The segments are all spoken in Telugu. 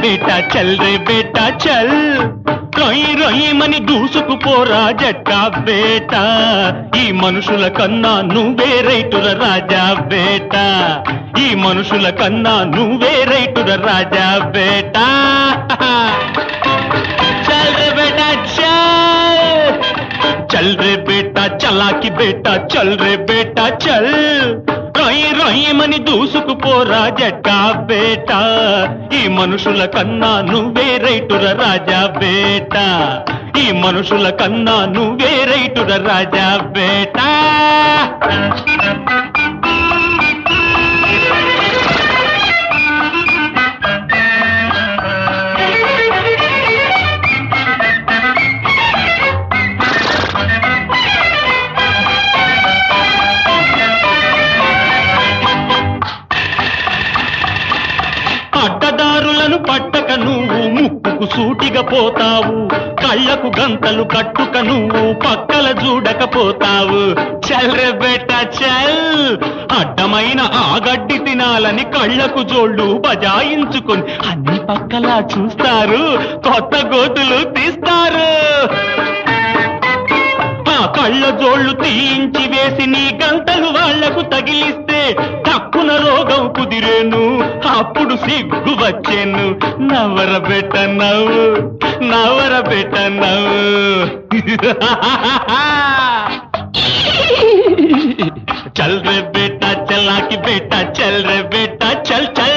బేటా చల్ రే బేటా చల్ రొయ్యి రొయ్యమని దూసుకుపోరా జట్టా బేటా ఈ మనుషుల కన్నా నువ్వే రైతుల రాజా బేటా ఈ మనుషుల కన్నా నువ్వే రైతుల రాజా బేటా చల్ రే బేటా చల్ చల్ రే బేటా చలాకి బేటా చల్ రే బేటా చల్ రొయ్యి రొయ్యమని దూసుకుపోరా జట్టా బేటా ఈ మనుషుల కన్నా నువ్వే రైతుల రాజా బేటా ఈ మనుషుల కన్నా నువ్వే రైతుల రాజా బేటా అడ్డదారులను పట్టక నువ్వు ముక్కుకు సూటిగా పోతావు కళ్ళకు గంతలు కట్టుక నువ్వు పక్కల చూడకపోతావు చల్రె బెట్ట చల్ అడ్డమైన ఆ గడ్డి తినాలని కళ్ళకు జోళ్ళు బజాయించుకొని అన్ని పక్కలా చూస్తారు కొత్త గోతులు తీస్తారు ఆ కళ్ళ జోళ్ళు తీయించి వేసి నీ గంటలు వాళ్లకు తగిలిస్తే తక్కున రోగం కుదిరేను అప్పుడు సిగ్గు వచ్చేను నవర బెట్ట నవ్వు నవర బెట్ట నవ్వు చల్ రే బేటా చల్లాకి బేటా చల్ రే బేటా చల్ చల్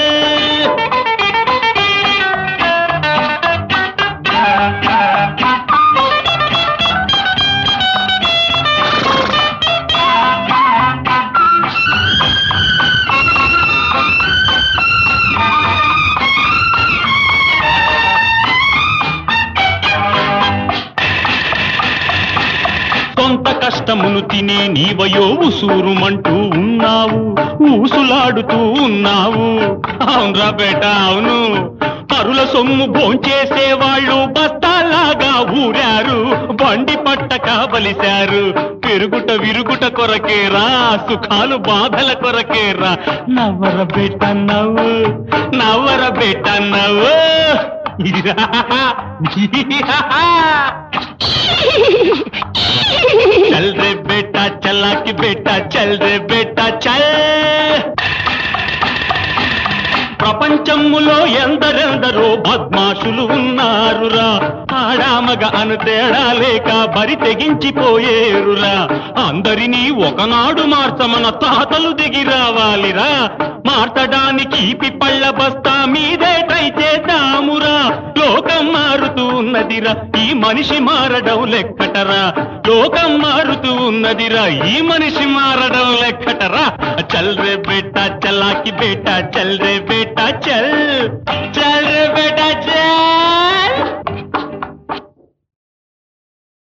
సొంత కష్టమును తినే నీవయో ఉసూరుమంటూ ఉన్నావు ఊసులాడుతూ ఉన్నావు అవునరా బేట అవును పరుల సొమ్ము భోంచేసే వాళ్ళు బస్తాలాగా ఊరారు బండి పట్టక బలిశారు పెరుగుట విరుగుట కొరకేరా సుఖాలు బాధల కొరకేరా నవ్వర బేట నవ్వు నవ్వర బేట నవ్వు చల్ రే బేటా చల్లాకి బేటా చల్ రే బేటా చల్ ప్రపంచములో ఎందరెందరో బద్మాషులు ఉన్నారురా ఆడామగ అను తేడా లేక బరి తెగించిపోయేరురా అందరినీ ఒకనాడు మార్చమన తాతలు దిగి రావాలిరా మార్చడానికి పిప్పళ్ళ బస్తా మీదే ట్రై చేద్దామురా లోకం మారుతూ ఉన్నదిరా ఈ మనిషి మారడం లెక్కటరా లోకం మారుతూ ఉన్నదిరా ఈ మనిషి మారడం లెక్కటరా చల్ రే బేటా చలాకి బేటా చల్ రే బేటా చల్ చల్